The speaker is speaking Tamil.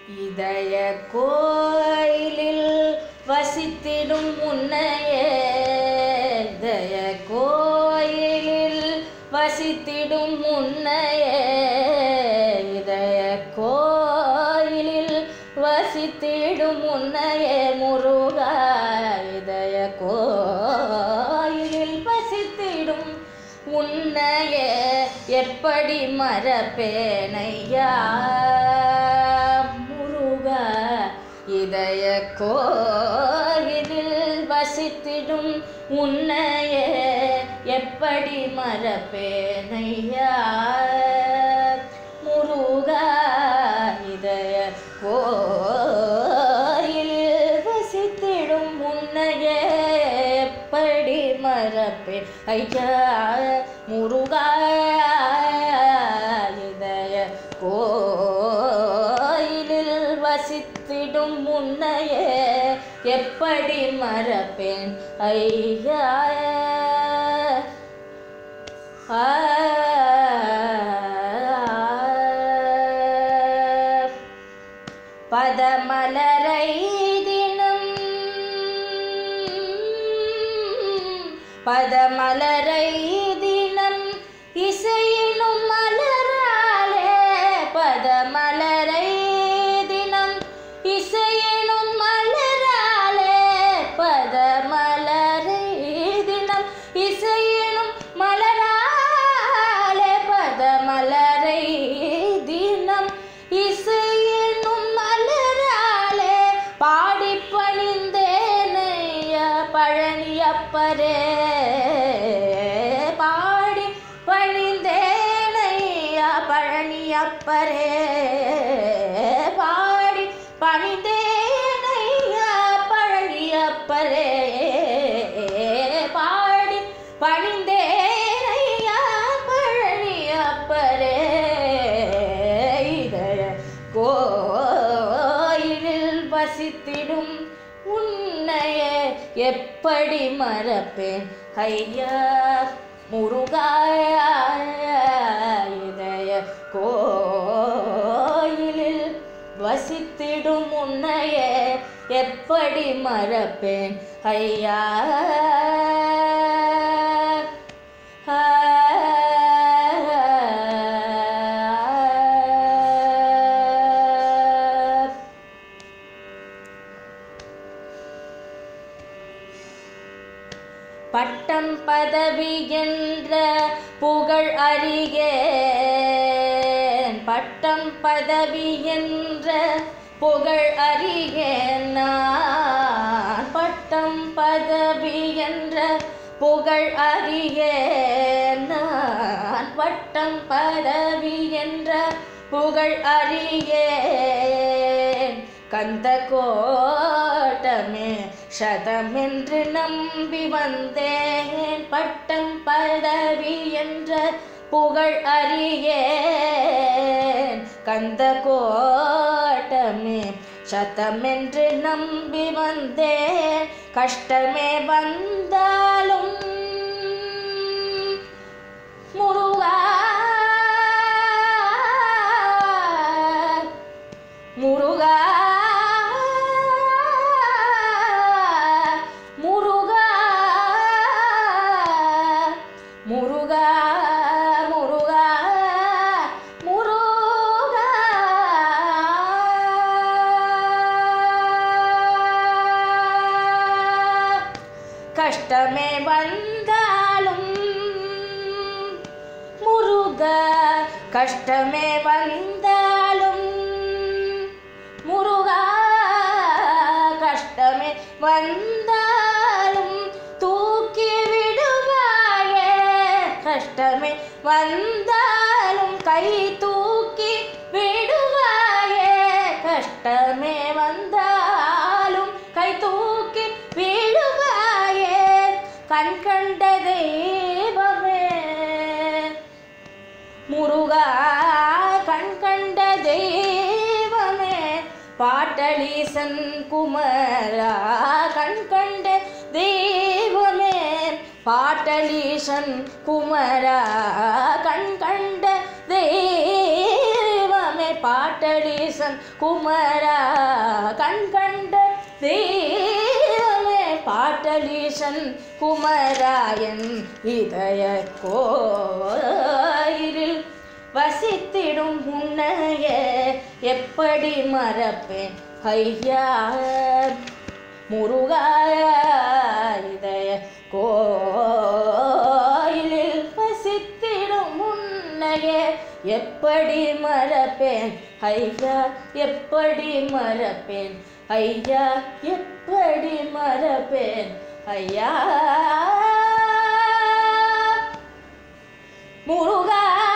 இதய கோயிலில் வசித்திடும் உன்னையே இதய கோயிலில் வசித்திடும் உன்னையே இதய கோயிலில் வசித்திடும் உன்னையே முருகா இதய கோயிலில் வசித்திடும் உன்னையே எப்படி மறப்பேனையா முருகா இதய கோயிலில் வசித்திடும் உன்னையே எப்படி மறப்பேனையா முருகா இதய கோயிலில் வசித்திடும் உன்னையே எப்படி மறப்பேன் ஐயா முருகா இதய கோயிலில் வசித்திடும் உன்னையே எப்படி மறப்பேன் ஐயா ஆ பதமலரை தினம் பதமலரை தினம் இசையினும் மலராலே பதமலரை தினம் இசையினும் மலராலே பதமலரை தினம் இசையினும் மலராலே பதமலரை தினம் இசையினும் மலராலே பாடி பணிந்தேனையா பழனியப்பரே பாடி பணிந்தேனையா பழனியப்பரே பாடி பணிந்தேனையா பழனியப்பரே பாடி பணிந்தேனையா பழனியப்பரே இதய கோயிலில் வசித்திடும் உன்னையே எப்படி மறப்பேன் ஐயா முருகாயா இதய கோயிலில் வசித்திடும் உன்னையே எப்படி மறப்பேன் ஐயா பட்டம் பதவி என்ற புகழ் அறியேன் பட்டம் பதவி என்ற புகழ் அறியேன் நான் பட்டம் பதவி என்ற புகழ் அறியேன் நான் பட்டம் பதவி என்ற புகழ் அறியேன் கந்த கோட்டமே சதமென்று நம்பி வந்தேன் பட்டம் பதவி என்ற புகழ் அறியேன் கந்த கோட்டமே சதமென்று நம்பி வந்தேன் கஷ்டமே வந்தாலும் முருகா முருகா முருகா முருகா முருகா முருகா கஷ்டமே வந்தாலும் முருகா கஷ்டமே வந்தாலும் முருகா கஷ்டமே வந்தாலும் தூக்கி விடுவாயே கஷ்டமே வந்தாலும் கை தூக்கி விடுவாயே கஷ்டமே வந்தாலும் கை தூக்கி விடுவாயே கண் கண்ட தெய்வமே முருகா கண் கண்ட தெய்வமே பாட்டலீசன் குமரா கண் கண்ட தெய்வமே பாட்டலீசன் குமரா கண் கண்ட தெய்வமே பாட்டலீசன் குமரா கண் கண்ட தெய்வமே பாட்டலீசன் குமராயன் இதய கோயிலில் வசித்திடும் உன்னைய எப்படி மறப்பேன் ஐயா முருகா இதய கோயிலில் வசித்திடும் உன்னைய எப்படி மறப்பேன் ஐயா எப்படி மறப்பேன் ஐயா எப்படி மறப்பேன் ஐயா முருகா